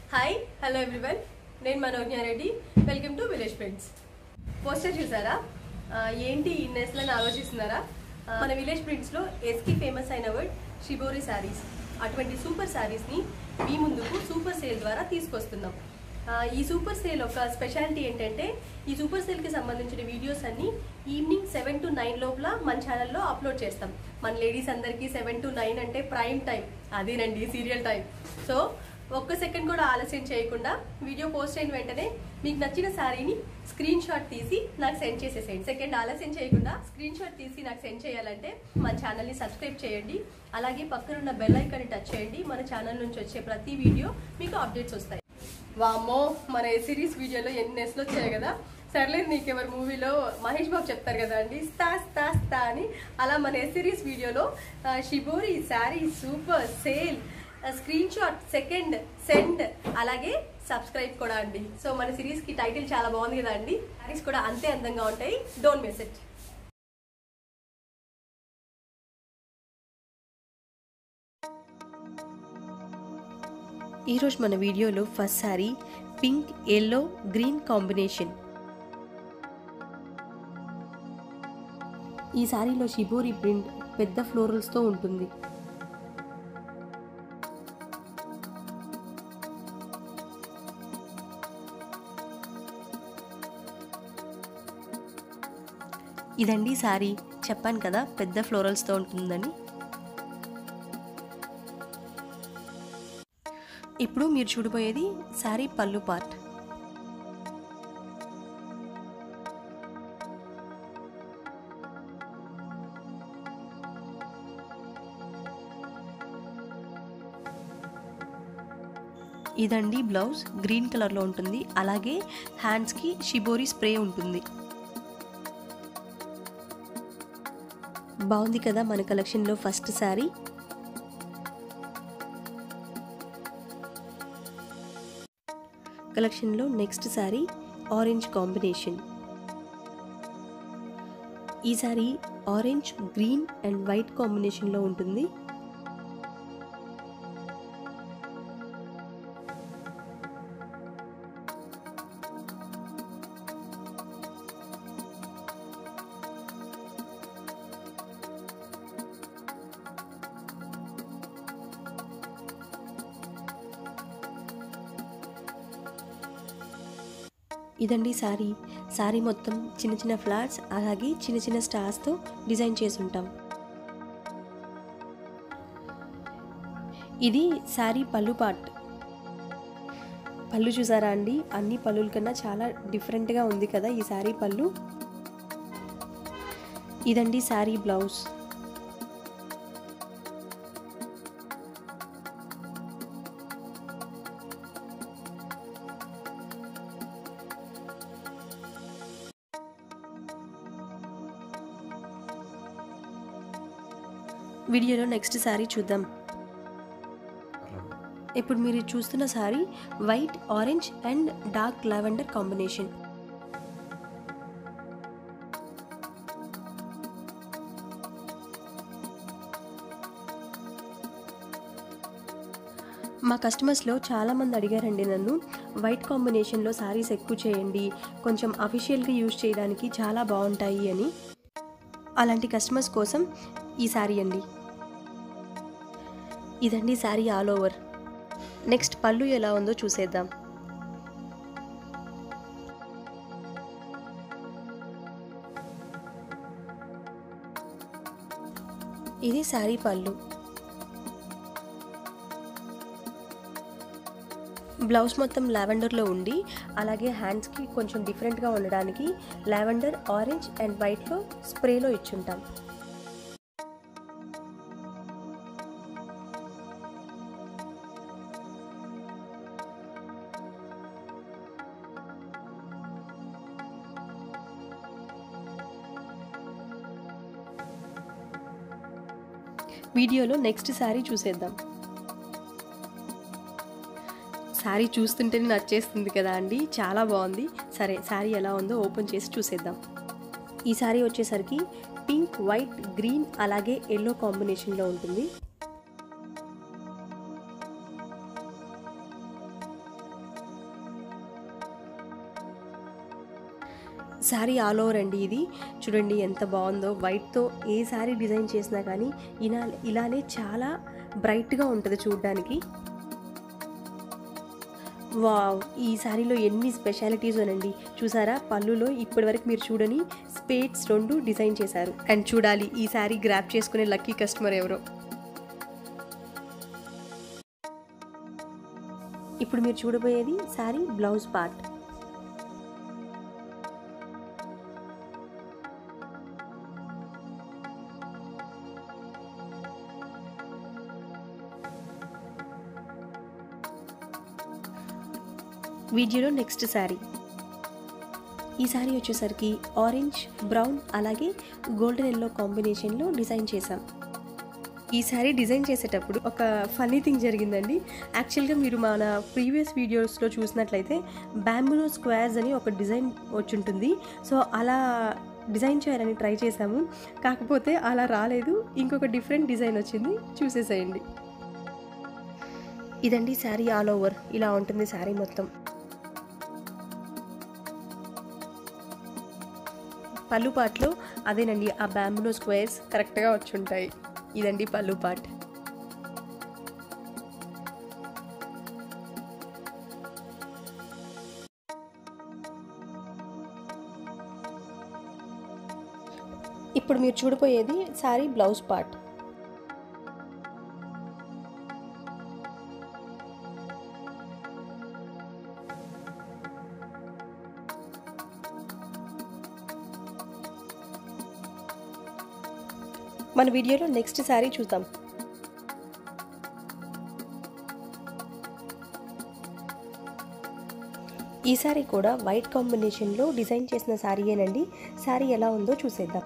hi hello everyone నేను Manogna Reddy welcome to village friends poster చూసారా ఆ, ఏంటి ఈ నెస్లను ఆలోచిస్తున్నారా ఆ, మన విలేజ్ ప్రింట్స్లో ఎస్కి ఫేమస్ అయిన వర్డ్ షిబోరి శారీస్ అటువంటి సూపర్ శారీస్ని మీ ముందుకు సూపర్ సేల్ ద్వారా తీసుకొస్తున్నాం ఆ, ఈ సూపర్ సేల్ ఒక స్పెషాలిటీ ఏంటంటే ఈ సూపర్ సేల్కి సంబంధించిన వీడియోస్ అన్ని ఈవినింగ్ సెవెన్ టు నైన్ లోపల మన ఛానల్లో అప్లోడ్ చేస్తాం మన లేడీస్ అందరికీ సెవెన్ టు నైన్ అంటే ప్రైమ్ టైం అదేనండి సీరియల్ టైం సో ఒక్క సెకండ్ కూడా ఆలస్యం చేయకుండా వీడియో పోస్ట్ అయిన వెంటనే మీకు నచ్చిన శారీని స్క్రీన్ షాట్ తీసి నాకు సెండ్ చేసేసేయండి సెకండ్ ఆలస్యం చేయకుండా స్క్రీన్ షాట్ తీసి నాకు సెండ్ చేయాలంటే మన ఛానల్ని సబ్స్క్రైబ్ చేయండి అలాగే పక్కనున్న బెల్ ఐకాన్ని టచ్ చేయండి మన ఛానల్ నుంచి వచ్చే ప్రతి వీడియో మీకు అప్డేట్స్ వస్తాయి వామ్మో మన ఏ సిరీస్ వీడియోలో ఎన్ని నెస్లు వచ్చాయి కదా సర్లేదు నీకెవరు మూవీలో మహేష్ బాబు చెప్తారు కదా అండి స్థా స్థా స్థా అని అలా మన ఏ సిరీస్ వీడియోలో ఆ, shibori sari super sale screen shot second send అలాగే సబ్స్క్రైబ్ కూడా అండి సో మన సిరీస్ కి టైటిల్ చాలా బాగుంది కదా అండి శారీస్ కూడా అంతే అందంగా ఉంటాయి డోంట్ మిస్ ఇట్ ఈరోజు మన వీడియోలో first sari pink yellow green combination ఈ శారీలో షిబోరి ప్రింట్ పెద్ద ఫ్లోరల్స్తో ఉంటుంది ఇదండి శారీ చెప్పాను కదా పెద్ద ఫ్లోరల్స్తో ఉంటుందని ఇప్పుడు మీరు చూడబోయేది శారీ పళ్ళు పార్ట్ ఇదండి బ్లౌజ్ గ్రీన్ కలర్లో ఉంటుంది అలాగే హ్యాండ్స్కి షిబోరి స్ప్రే ఉంటుంది బాగుంది కదా మన కలెక్షన్లో ఫస్ట్ శారీ కలెక్షన్లో నెక్స్ట్ శారీ ఆరెంజ్ కాంబినేషన్ ఈ sari orange green and white కాంబినేషన్లో ఉంటుంది ఇదండి శారీ శారీ మొత్తం చిన్న చిన్న ఫ్లవర్స్ అలాగే చిన్న చిన్న స్టార్స్తో డిజైన్ చేసి ఉంటాం ఇది శారీ పళ్ళు పార్ట్ పళ్ళు చూసారా అండి అన్ని పళ్ళుల కన్నా చాలా డిఫరెంట్గా ఉంది కదా ఈ శారీ పళ్ళు ఇదండి శారీ బ్లౌజ్ వీడియోలో నెక్స్ట్ శారీ చూద్దాం ఇప్పుడు మీరు చూస్తున్న sari white orange and dark lavender combination మా కస్టమర్స్లో చాలామంది అడిగారండి నన్ను వైట్ కాంబినేషన్లో శారీస్ ఎక్కువ చేయండి కొంచెం అఫీషియల్గా యూజ్ చేయడానికి చాలా బాగుంటాయి అని అలాంటి కస్టమర్స్ కోసం ఈ శారీ అండి ఇదండి శారీ ఆల్ ఓవర్ నెక్స్ట్ పళ్ళు ఎలా ఉందో చూసేద్దాం ఇది శారీ పళ్ళు బ్లౌజ్ మొత్తం లావెండర్లో ఉండి అలాగే హ్యాండ్స్కి కొంచెం డిఫరెంట్గా ఉండడానికి లావెండర్ ఆరెంజ్ అండ్ వైట్లో స్ప్రేలో ఇచ్చుంటాం వీడియోలో నెక్స్ట్ శారీ చూసేద్దాం శారీ చూస్తుంటేనే నచ్చేస్తుంది కదా అండి చాలా బాగుంది సరే శారీ ఎలా ఉందో ఓపెన్ చేసి చూసేద్దాం ఈ శారీ వచ్చేసరికి పింక్ వైట్ గ్రీన్ అలాగే ఎల్లో కాంబినేషన్లో ఉంటుంది శారీ ఆల్ ఓవర్ అండి ఇది చూడండి ఎంత బాగుందో వైట్తో ఏ శారీ డిజైన్ చేసినా కానీ ఇలా ఇలానే చాలా బ్రైట్గా ఉంటుంది చూడడానికి వావ్ ఈ శారీలో ఎన్ని స్పెషాలిటీస్ అనండి చూసారా పళ్ళులో ఇప్పటివరకు మీరు చూడని స్పేడ్స్ రెండు డిజైన్ చేశారు అండ్ చూడాలి ఈ శారీ గ్రాప్ చేసుకునే లక్కీ కస్టమర్ ఎవరో ఇప్పుడు మీరు చూడబోయేది శారీ బ్లౌజ్ పార్ట్ వీడియోలో నెక్స్ట్ శారీ ఈ శారీ వచ్చేసరికి ఆరెంజ్ బ్రౌన్ అలాగే గోల్డెన్ ఎల్లో కాంబినేషన్లో డిజైన్ చేశాం ఈ శారీ డిజైన్ చేసేటప్పుడు ఒక ఫన్నీ థింగ్ జరిగిందండి యాక్చువల్గా మీరు మన ప్రీవియస్ వీడియోస్లో చూసినట్లయితే బ్యాంబులో స్క్వేర్స్ అని ఒక డిజైన్ వచ్చి ఉంటుంది సో అలా డిజైన్ చేయాలని ట్రై చేశాము కాకపోతే అలా రాలేదు ఇంకొక డిఫరెంట్ డిజైన్ వచ్చింది చూసేసేయండి ఇదండి శారీ ఆల్ ఓవర్ ఇలా ఉంటుంది శారీ మొత్తం పళ్ళు పాటలో అదేనండి ఆ బ్యాంబులో స్క్వేర్స్ కరెక్ట్గా వచ్చి ఉంటాయి ఇదండి పళ్ళు పాట్ ఇప్పుడు మీరు చూడబోయేది శారీ బ్లౌజ్ పార్ట్ మన వీడియోలో నెక్స్ట్ శారీ చూద్దాం ఈ శారీ కూడా వైట్ కాంబినేషన్లో డిజైన్ చేసిన శారీయేనండి శారీ ఎలా ఉందో చూసేద్దాం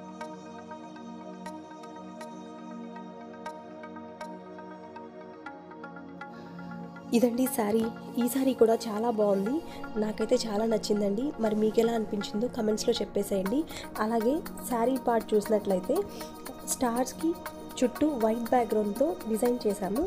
ఇదండి శారీ ఈ శారీ కూడా చాలా బాగుంది నాకైతే చాలా నచ్చిందండి మరి మీకు ఎలా అనిపించిందో కమెంట్స్లో చెప్పేసేయండి అలాగే శారీ పార్ట్ చూసినట్లయితే స్టార్స్కి చుట్టూ వైట్ బ్యాక్గ్రౌండ్తో డిజైన్ చేశాము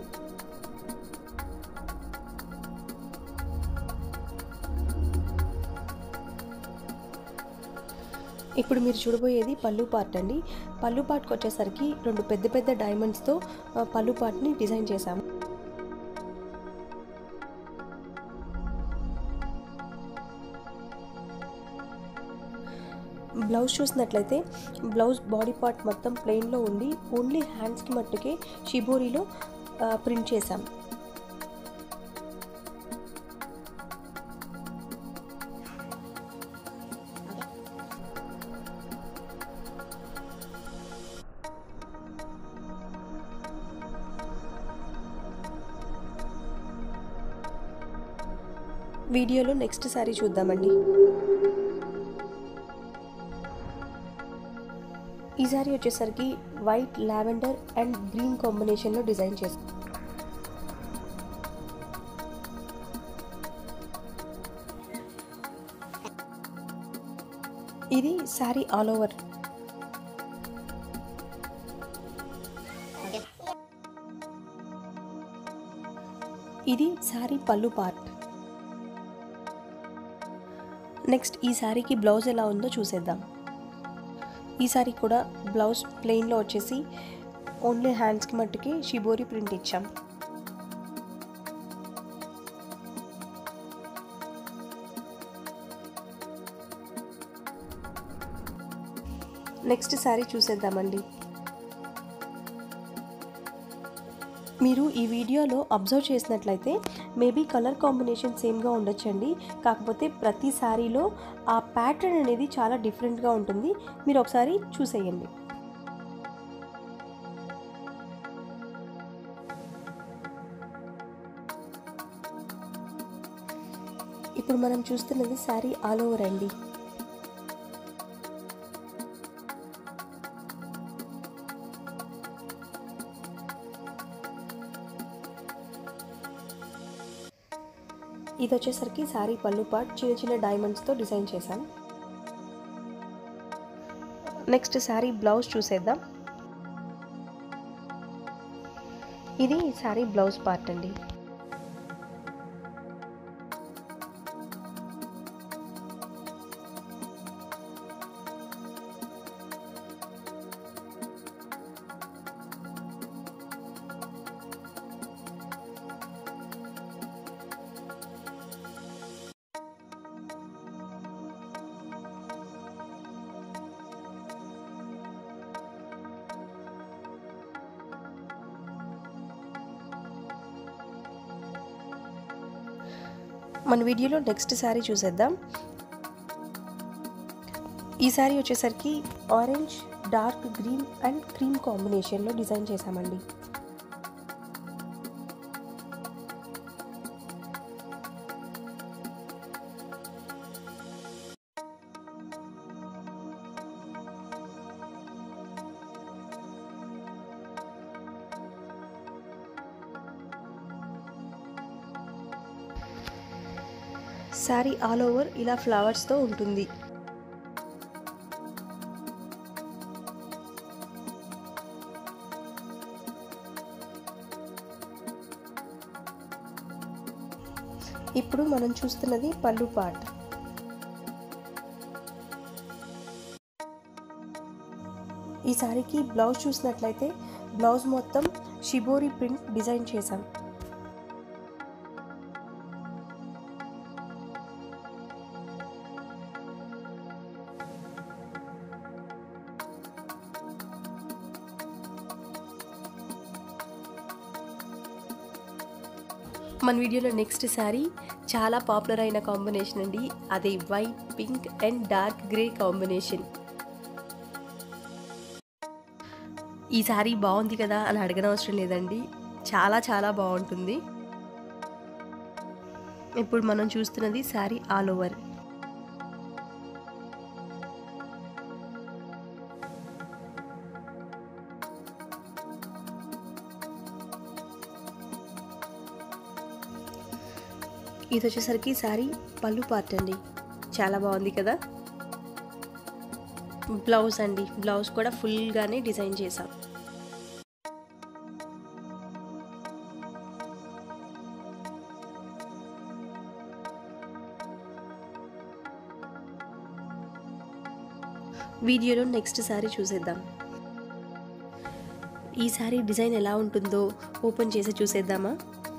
ఇప్పుడు మీరు చూడబోయేది పళ్ళు పార్ట్ అండి పళ్ళు పార్ట్కి వచ్చేసరికి రెండు పెద్ద పెద్ద డైమండ్స్తో ఆ, పళ్ళు పార్ట్ని డిజైన్ చేశాము బ్లౌజ్ చూసినట్లయితే బ్లౌజ్ బాడీ పార్ట్ మొత్తం ప్లెయిన్లో ఉండి ఓన్లీ హ్యాండ్స్కి మట్టుకే షిబోరిలో ప్రింట్ చేశాం వీడియోలో నెక్స్ట్ శారీ చూద్దామండి ఈ సారీ వచ్చేసరికి వైట్ లావెండర్ అండ్ గ్రీన్ కాంబినేషన్లో డిజైన్ చేస్తాం ఇది శారీ ఆల్ ఓవర్ ఇది శారీ పళ్ళు పార్ట్ నెక్స్ట్ ఈ శారీకి బ్లౌజ్ ఎలా ఉందో చూసేద్దాం ఈ సారీ కూడా బ్లౌజ్ ప్లెయిన్లో వచ్చేసి ఓన్లీ హ్యాండ్స్కి మట్టుకి షిబోరి ప్రింట్ ఇచ్చాం నెక్స్ట్ శారీ చూసేద్దామండి మీరు ఈ వీడియోలో అబ్జర్వ్ చేసినట్లయితే మేబీ కలర్ కాంబినేషన్ సేమ్గా ఉండొచ్చండి కాకపోతే ప్రతి శారీలో ఆ ప్యాటర్న్ అనేది చాలా డిఫరెంట్గా ఉంటుంది మీరు ఒకసారి చూసేయండి ఇప్పుడు మనం చూస్తున్నది శారీ ఆల్ ఓవర్ అండి ఇది వచ్చేసరికి శారీ పళ్ళు పార్ట్ చిన్న చిన్న డైమండ్స్తో డిజైన్ చేశాం నెక్స్ట్ శారీ బ్లౌజ్ చూసేద్దాం ఇది శారీ బ్లౌజ్ పార్ట్ అండి మన వీడియోలో నెక్స్ట్ శారీ చూసేద్దాం ఈ శారీ వచ్చేసరికి orange dark green and cream కాంబినేషన్లో డిజైన్ చేశామండి శారీ ఆల్ ఓవర్ ఇలా ఫ్లవర్స్తో ఉంటుంది ఇప్పుడు మనం చూస్తున్నది పళ్ళు పాట్ ఈ శారీకి బ్లౌజ్ చూసినట్లయితే బ్లౌజ్ మొత్తం షిబోరి ప్రింట్ డిజైన్ చేశాం మన వీడియోలో నెక్స్ట్ శారీ చాలా పాపులర్ అయిన కాంబినేషన్ అండి అదే white pink and dark grey combination ఈ శారీ బాగుంది కదా అని అడగనవసరం లేదండి చాలా చాలా బాగుంటుంది ఇప్పుడు మనం చూస్తున్నది శారీ ఆల్ ఓవర్ ఇది వచ్చేసరికి శారీ పళ్ళు పార్ట్ అండి చాలా బాగుంది కదా బ్లౌజ్ అండి బ్లౌజ్ కూడా ఫుల్గానే డిజైన్ చేసాం వీడియోలో నెక్స్ట్ శారీ చూసేద్దాం ఈ శారీ డిజైన్ ఎలా ఉంటుందో ఓపెన్ చేసి చూసేద్దామా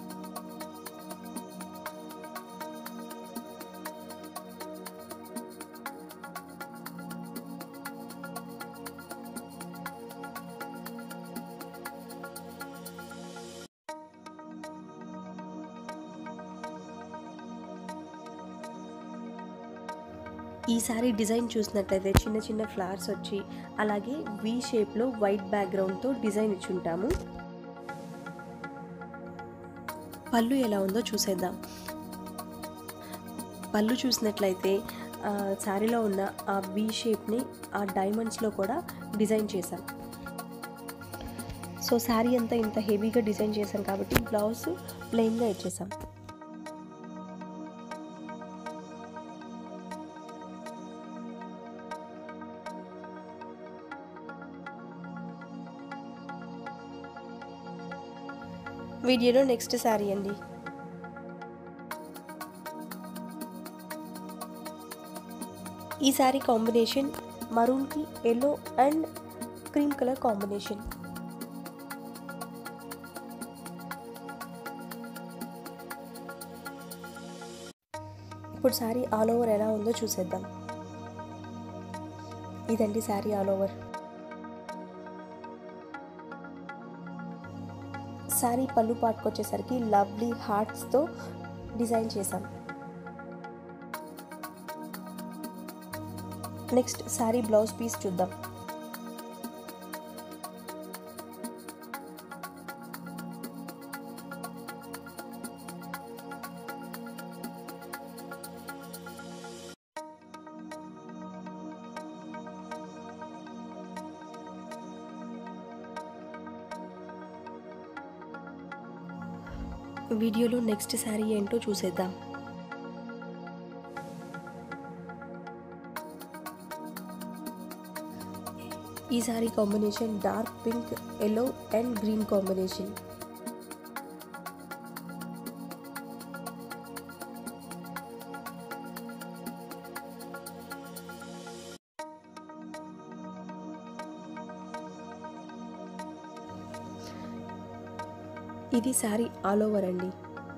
ఈ సారీ డిజైన్ చూసినట్లయితే చిన్న చిన్న ఫ్లవర్స్ వచ్చి అలాగే వి షేప్లో వైట్ బ్యాక్గ్రౌండ్తో డిజైన్ ఇచ్చి ఉంటాము పళ్ళు ఎలా ఉందో చూసేద్దాం పళ్ళు చూసినట్లయితే శారీలో ఉన్న ఆ వి షేప్ని ఆ డైమండ్స్లో కూడా డిజైన్ చేశాం సో శారీ అంతా ఇంత హెవీగా డిజైన్ చేశాం కాబట్టి బ్లౌజ్ ప్లెయిన్గా ఇచ్చేసాం వీడియోలో నెక్స్ట్ శారీ అండి ఈ శారీ కాంబినేషన్ మరూన్కి yellow and cream colour combination ఇప్పుడు శారీ ఆల్ ఓవర్ ఎలా ఉందో చూసేద్దాం ఇదండి శారీ ఆల్ ఓవర్ శారీ పళ్ళు పాటుకొచ్చేసరికి లవ్లీ హార్ట్స్తో డిజైన్ చేసాం నెక్స్ట్ శారీ బ్లౌజ్ పీస్ చూద్దాం వీడియోలో నెక్స్ట్ శారీ ఏంటో చూసేద్దాం ఈ sari combination dark pink yellow and green combination ఇది శారీ ఆల్ ఓవర్ అండి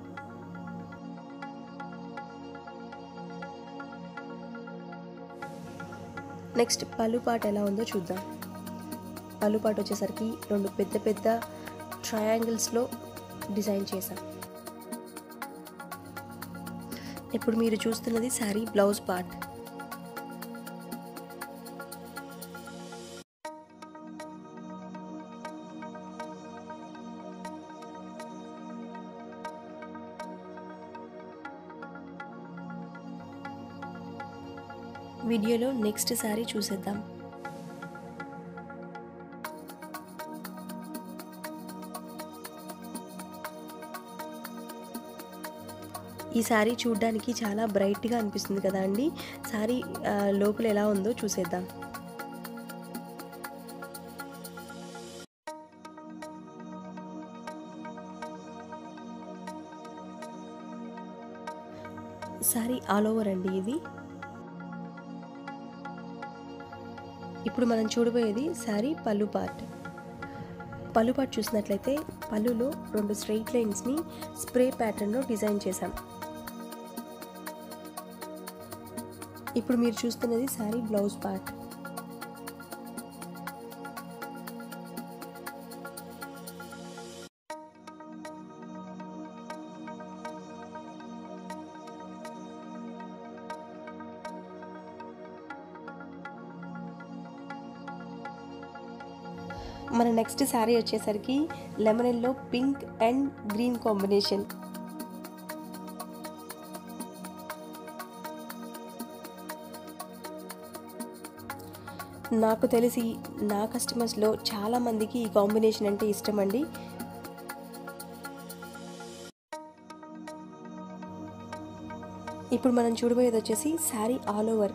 నెక్స్ట్ పళ్ళు పాట ఎలా ఉందో చూద్దాం పళ్ళు పాట వచ్చేసరికి రెండు పెద్ద పెద్ద ట్రయాంగిల్స్లో డిజైన్ చేశాం ఇప్పుడు మీరు చూస్తున్నది శారీ బ్లౌజ్ పార్ట్ వీడియోలో నెక్స్ట్ శారీ చూసేద్దాం ఈ శారీ చూడ్డానికి చాలా బ్రైట్గా అనిపిస్తుంది కదా అండి శారీ ఆ, లోపల ఎలా ఉందో చూసేద్దాం శారీ ఆల్ ఓవర్ అండి ఇది ఇప్పుడు మనం చూడబోయేది శారీ పళ్ళు పార్ట్ పళ్ళు పార్ట్ చూసినట్లయితే పళ్ళులో రెండు స్ట్రెయిట్ లైన్స్ని స్ప్రే ప్యాటర్న్లో డిజైన్ చేశాం ఇప్పుడు మీరు చూస్తున్నది శారీ బ్లౌజ్ పార్ట్ మన నెక్స్ట్ శారీ వచ్చేసరికి lemon yellow pink and green combination నాకు తెలిసి నా కస్టమర్స్లో చాలామందికి ఈ కాంబినేషన్ అంటే ఇష్టం అండి ఇప్పుడు మనం చూడబోయేది వచ్చేసి శారీ ఆల్ ఓవర్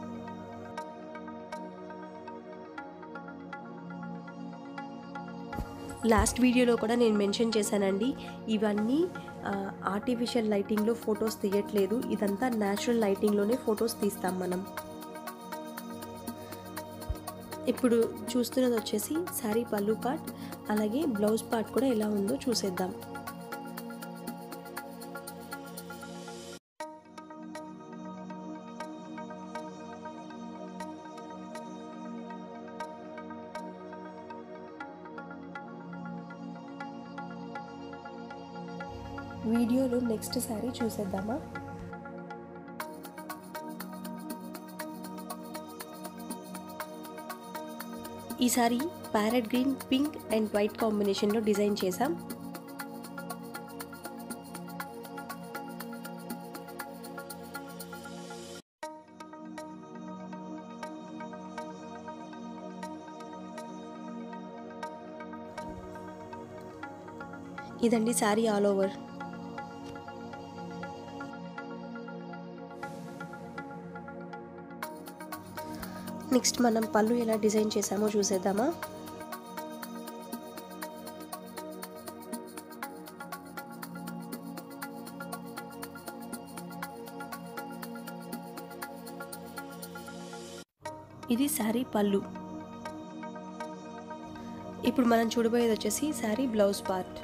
లాస్ట్ వీడియోలో కూడా నేను మెన్షన్ చేశానండి ఇవన్నీ ఆర్టిఫిషియల్ లైటింగ్లో ఫొటోస్ తీయట్లేదు ఇదంతా న్యాచురల్ లైటింగ్లోనే ఫొటోస్ తీస్తాం మనం ఇప్పుడు చూస్తున్నది వచ్చేసి శారీ పళ్ళు పార్ట్ అలాగే బ్లౌజ్ పార్ట్ కూడా ఎలా ఉందో చూసేద్దాం వీడియోలో నెక్స్ట్ శారీ చూసేద్దామా ఈ sari parrot green pink and white కాంబినేషన్లో డిజైన్ చేశాం ఇదండి శారీ ఆల్ ఓవర్ నెక్స్ట్ మనం పళ్ళు ఎలా డిజైన్ చేసామో చూసేద్దామా ఇది శారీ పళ్ళు ఇప్పుడు మనం చూడబోయేది వచ్చేసి sari blouse part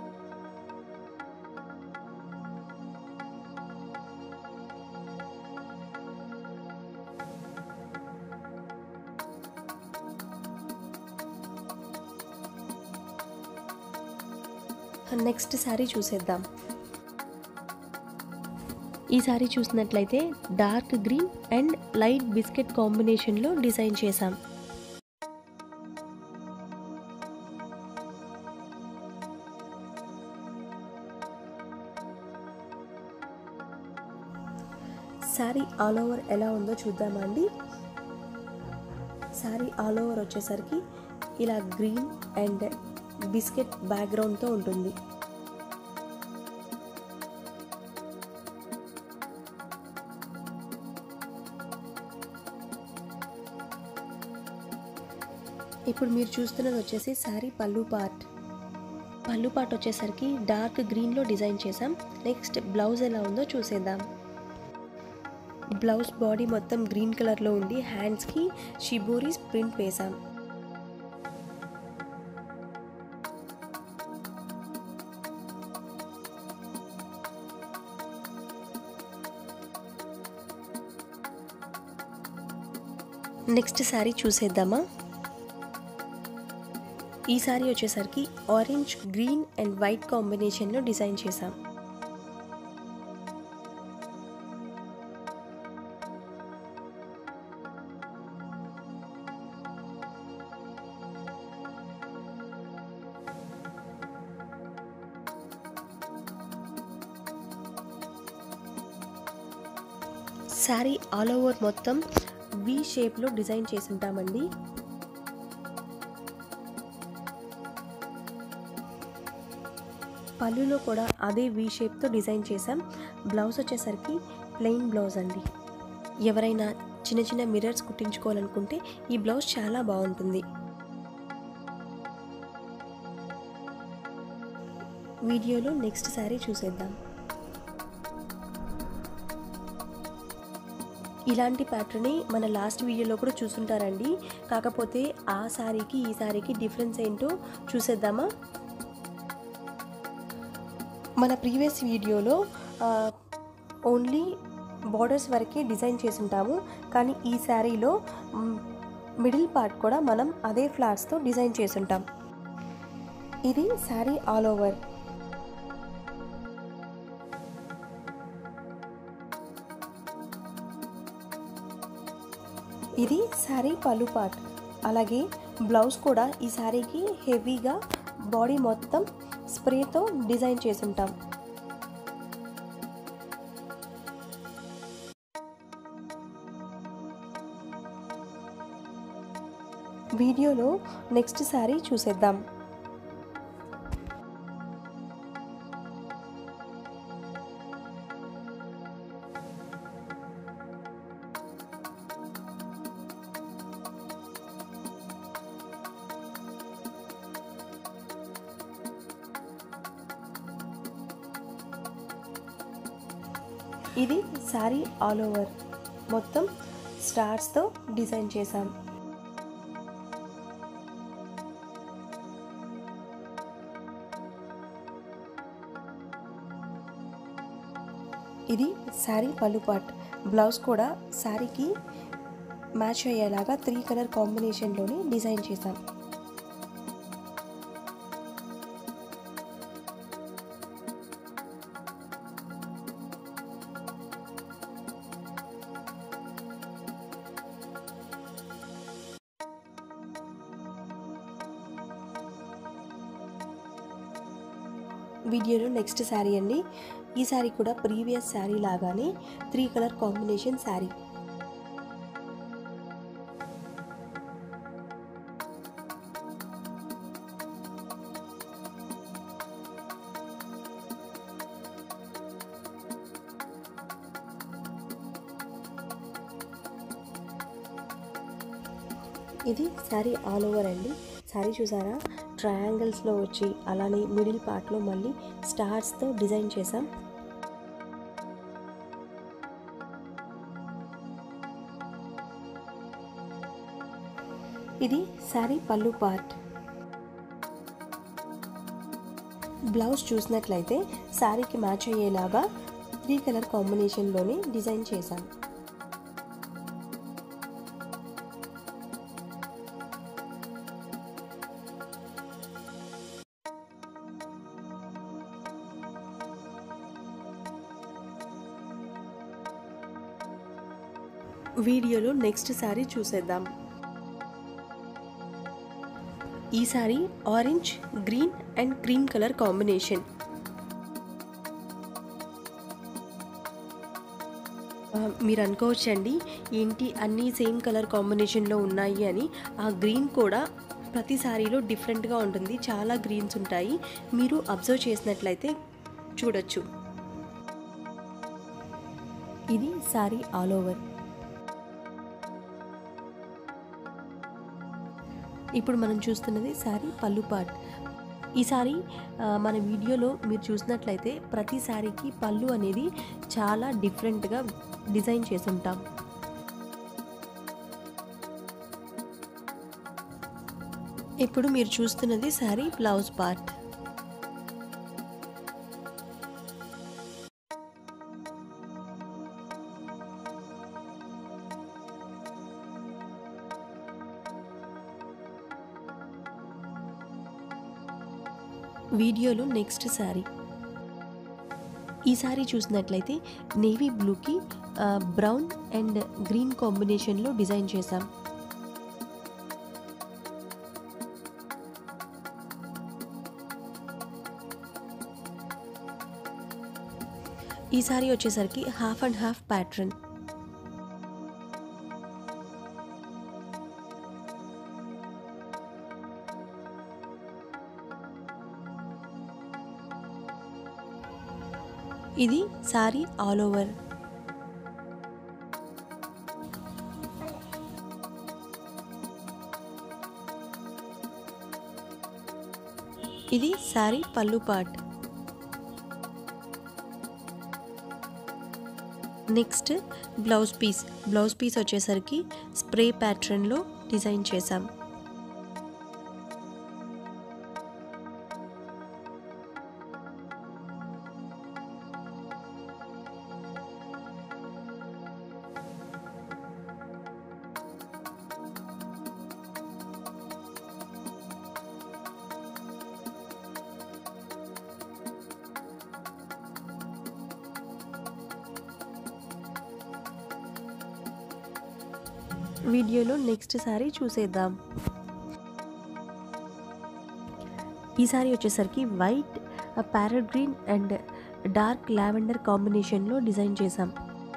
next sari చూసేద్దాం ఈ శారీ చూసినట్లయితే dark green and light biscuit కాంబినేషన్లో డిజైన్ చేశాం శారీ ఆల్ ఓవర్ ఎలా ఉందో చూద్దామా అండి శారీ ఆల్ ఓవర్ వచ్చేసరికి ఇలా గ్రీన్ అండ్ బిస్కెట్ బ్యాక్గ్రౌండ్తో ఉంటుంది ఇప్పుడు మీరు చూస్తున్నది వచ్చేసి శారీ పళ్ళు పార్ట్ పళ్ళు పార్ట్ వచ్చేసరికి డార్క్ గ్రీన్లో డిజైన్ చేసాం నెక్స్ట్ బ్లౌజ్ ఎలా ఉందో చూసేద్దాం బ్లౌజ్ బాడీ మొత్తం గ్రీన్ కలర్లో ఉండి హ్యాండ్స్కి షిబోరీస్ ప్రింట్ వేసాం నెక్స్ట్ శారీ చూసేద్దామా ఈ శారీ వచ్చేసరికి ఆరెంజ్ గ్రీన్ అండ్ వైట్ కాంబినేషన్లో డిజైన్ చేశాం శారీ ఆల్ ఓవర్ మొత్తం వి షేప్లో డిజైన్ చేసి ఉంటామండి పళ్ళులో కూడా అదే వి షేప్తో డిజైన్ చేసాం బ్లౌజ్ వచ్చేసరికి ప్లెయిన్ బ్లౌజ్ అండి ఎవరైనా చిన్న చిన్న మిర్రర్స్ కుట్టించుకోవాలనుకుంటే ఈ బ్లౌజ్ చాలా బాగుంటుంది వీడియోలో నెక్స్ట్ శారీ చూసేద్దాం ఇలాంటి ప్యాటర్న్ మన లాస్ట్ వీడియోలో కూడా చూసుంటారండి కాకపోతే ఆ శారీకి ఈ శారీకి డిఫరెన్స్ ఏంటో చూసేద్దామా మన ప్రీవియస్ వీడియోలో ఓన్లీ బార్డర్స్ వరకే డిజైన్ చేసి ఉంటాము కానీ ఈ శారీలో మిడిల్ పార్ట్ కూడా మనం అదే ఫ్లాట్స్తో డిజైన్ చేసి ఉంటాం ఇది శారీ ఆల్ ఓవర్ ఇది శారీ పళ్ళు పార్ట్ అలాగే బ్లౌజ్ కూడా ఈ శారీకి హెవీగా బాడీ మొత్తం స్ప్రేతో డిజైన్ చేసి ఉంటాం వీడియోలో నెక్స్ట్ శారీ చూసేద్దాం ఇది శారీ ఆల్ ఓవర్ మొత్తం స్టార్స్తో డిజైన్ చేశాం ఇది శారీ పళ్ళు పార్ట్ బ్లౌజ్ కూడా శారీకి మ్యాచ్ అయ్యేలాగా త్రీ కలర్ కాంబినేషన్లోనే డిజైన్ చేశాం వీడియోలో నెక్స్ట్ శారీ అండి ఈ శారీ కూడా ప్రీవియస్ శారీ లాగానే త్రీ కలర్ కాంబినేషన్ శారీ ఇది శారీ ఆల్ ఓవర్ అండి శారీ చూసారా ట్రయాంగిల్స్లో వచ్చి అలానే మిడిల్ పార్ట్లో మళ్ళీ స్టార్స్తో డిజైన్ చేసాం ఇది శారీ పళ్ళు పార్ట్ బ్లౌజ్ చూసినట్లయితే శారీకి మ్యాచ్ అయ్యేలాగా త్రీ కలర్ కాంబినేషన్లోనే డిజైన్ చేశాం వీడియోలో నెక్స్ట్ శారీ చూసేద్దాం ఈ sari orange green and cream colour combination మీరు అనుకోవచ్చండి ఏంటి అన్నీ సేమ్ కలర్ కాంబినేషన్లో ఉన్నాయి అని ఆ గ్రీన్ కూడా ప్రతి శారీలో డిఫరెంట్గా ఉంటుంది చాలా గ్రీన్స్ ఉంటాయి మీరు అబ్జర్వ్ చేసినట్లయితే చూడొచ్చు ఇది శారీ ఆల్ ఓవర్ ఇప్పుడు మనం చూస్తున్నది శారీ పళ్ళు పార్ట్ ఈ సారీ మన వీడియోలో మీరు చూసినట్లయితే ప్రతి శారీకి పళ్ళు అనేది చాలా డిఫరెంట్గా డిజైన్ చేసి ఉంటాం ఇప్పుడు మీరు చూస్తున్నది శారీ బ్లౌజ్ పార్ట్ వీడియోలో నెక్స్ట్ శారీ ఈ శారీ చూసినట్లయితే నేవీ బ్లూకి బ్రౌన్ అండ్ గ్రీన్ కాంబినేషన్లో డిజైన్ చేశాం ఈ సారీ వచ్చేసరికి హాఫ్ అండ్ హాఫ్ ప్యాటర్న్ ఇది సారీ ఆల్ ఓవర్ ఇది సారీ పళ్ళు పాట్ next blouse piece blouse piece వచ్చేసరికి స్ప్రే ప్యాటర్న్లో డిజైన్ చేసాం వీడియోలో నెక్స్ట్ సారీ చూసేద్దాం ఈ సారీ వచ్చేసరికి white parrot green and dark lavender కాంబినేషన్లో డిజైన్ చేసాం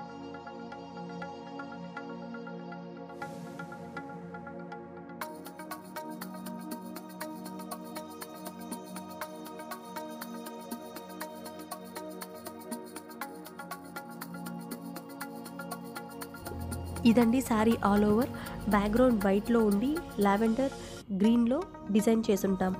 ఇదండి శారీ ఆల్ ఓవర్ బ్యాక్గ్రౌండ్ వైట్లో ఉండి లావెండర్ గ్రీన్లో డిజైన్ చేసుంటాం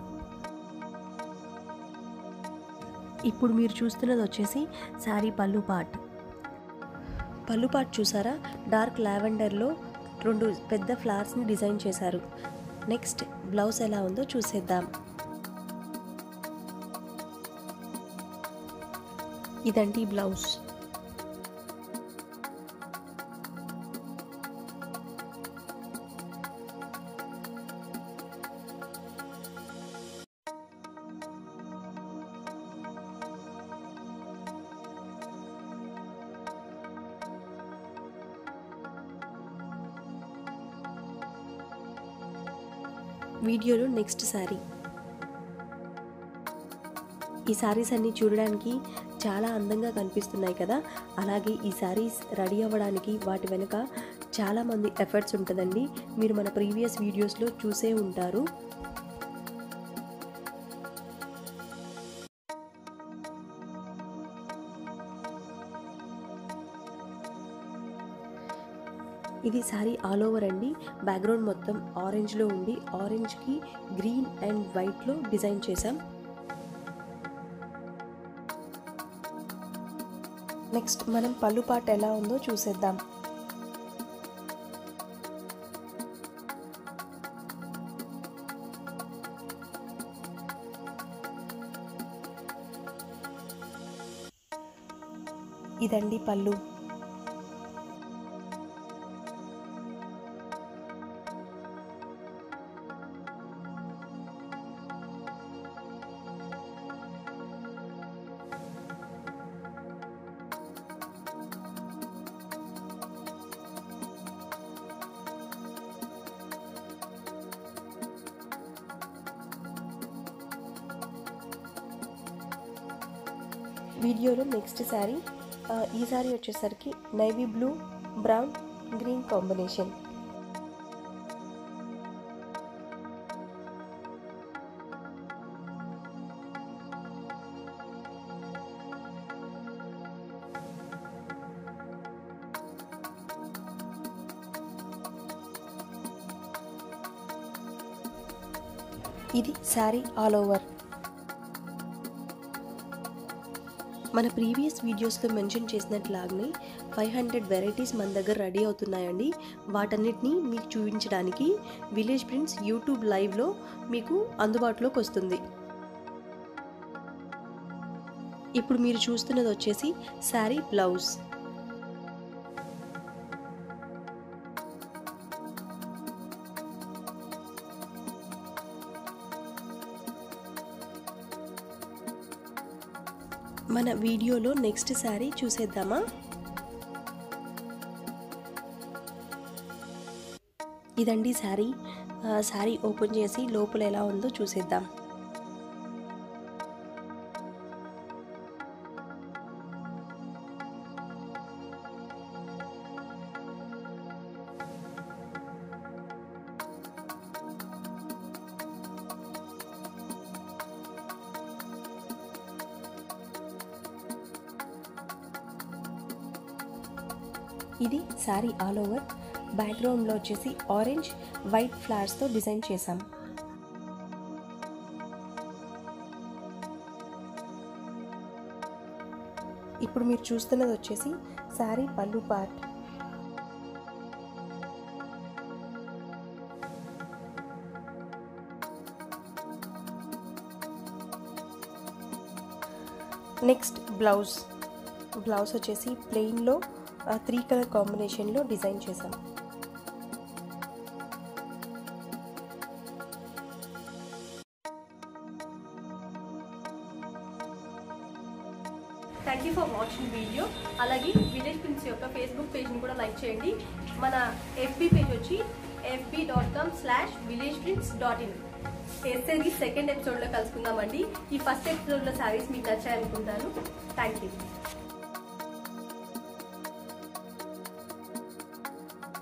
ఇప్పుడు మీరు చూస్తున్నది వచ్చేసి శారీ పళ్ళు పార్ట్ పళ్ళు పార్ట్ చూసారా డార్క్ లావెండర్లో రెండు పెద్ద ఫ్లవర్స్ని డిజైన్ చేశారు నెక్స్ట్ బ్లౌజ్ ఎలా ఉందో చూసేద్దాం ఇదండి బ్లౌజ్ వీడియోలో నెక్స్ట్ శారీ ఈ శారీస్ అన్నీ చూడడానికి చాలా అందంగా కనిపిస్తున్నాయి కదా అలాగే ఈ శారీస్ రెడీ అవ్వడానికి వాటి వెనుక చాలామంది ఎఫర్ట్స్ ఉంటుందండి మీరు మన ప్రీవియస్ వీడియోస్లో చూసే ఉంటారు ఇది శారీ ఆల్ ఓవర్ అండి బ్యాక్గ్రౌండ్ మొత్తం ఆరెంజ్లో ఉండి ఆరెంజ్కి గ్రీన్ అండ్ వైట్లో డిజైన్ చేసాం నెక్స్ట్ మనం పళ్ళు పాట ఎలా ఉందో చూసేద్దాం ఇదండి పళ్ళు వీడియోలో నెక్స్ట్ శారీ ఆ, ఈ శారీ వచ్చేసరికి navy blue brown green combination ఇది శారీ ఆల్ ఓవర్ మన ప్రీవియస్ వీడియోస్లో మెన్షన్ చేసినట్లాగనే ఫైవ్ హండ్రెడ్ వెరైటీస్ మన దగ్గర రెడీ అవుతున్నాయండి వాటన్నిటిని మీకు చూపించడానికి విలేజ్ ప్రింట్స్ యూట్యూబ్ లైవ్లో మీకు అందుబాటులోకి వస్తుంది ఇప్పుడు మీరు చూస్తున్నది వచ్చేసి శారీ బ్లౌజ్ మన వీడియోలో నెక్స్ట్ శారీ చూసేద్దామా ఇదండి శారీ ఆ, శారీ ఓపెన్ చేసి లోపల ఎలా ఉందో చూసేద్దాం ఇది శారీ ఆల్ ఓవర్ బ్యాక్గ్రౌండ్లో వచ్చేసి ఆరెంజ్ వైట్ ఫ్లవర్స్తో డిజైన్ చేశాం ఇప్పుడు మీరు చూస్తున్నది వచ్చేసి శారీ పళ్ళు పార్ట్ నెక్స్ట్ బ్లౌజ్ బ్లౌజ్ వచ్చేసి ప్లెయిన్లో త్రీ కలర్ కాంబినేషన్లో డిజైన్ చేశాం thank you for watching video అలాగే విలేజ్ ప్రిన్స్ యొక్క ఫేస్బుక్ పేజ్ని కూడా లైక్ చేయండి మన ఎఫ్బి పేజ్ వచ్చి FB dot com slash village prince dot in ఎస్ఏది సెకండ్ ఎపిసోడ్లో కలుసుకుందామండి ఈ ఫస్ట్ ఎపిసోడ్లో శారీస్ మీకు నచ్చాయనుకుంటాను థ్యాంక్ యూ